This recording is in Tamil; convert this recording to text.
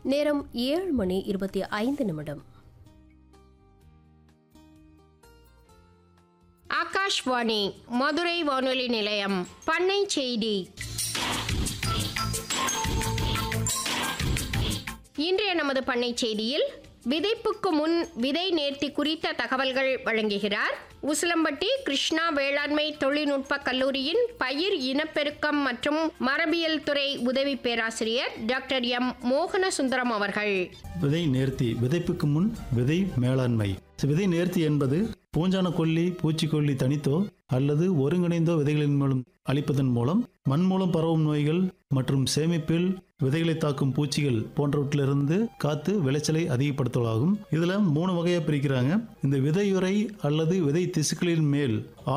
நேரம் ஏழு மணி இருபத்தி ஐந்து நிமிடம் ஆகாஷ்வாணி மதுரை வானொலி நிலையம் பண்ணை செய்தி இன்றைய நமது பண்ணை செய்தியில் விதைப்புக்கு முன் விதை நேர்த்தி குறித்த தகவல்கள் வழங்குகிறார் உசிலம்பட்டி கிருஷ்ணா வேளாண்மை தொழில்நுட்ப கல்லூரியின் பயிர் இனப்பெருக்கம் மற்றும் மரபியல் துறை உதவி பேராசிரியர் டாக்டர் எம் மோகனசுந்தரம் அவர்கள் விதை நேர்த்தி விதைப்புக்கு முன் விதை மேலாண்மை விதை நேர்த்தி என்பது பூஞ்சான கொல்லி பூச்சிக்கொல்லி தனித்தோ அல்லது ஒருங்கிணைந்தோ விதைகளின் மூலம் அளிப்பதன் மூலம் மண் மூலம் பரவும் நோய்கள் மற்றும் சேமிப்பில் விதைகளை தாக்கும் பூச்சிகள் போன்றவற்றிலிருந்து காத்து விளைச்சலை அதிகப்படுத்துவதாகும் இதுல மூணு வகையா பிரிக்கிறாங்க இந்த விதையுறை அல்லது விதை திசுக்களின் மேல்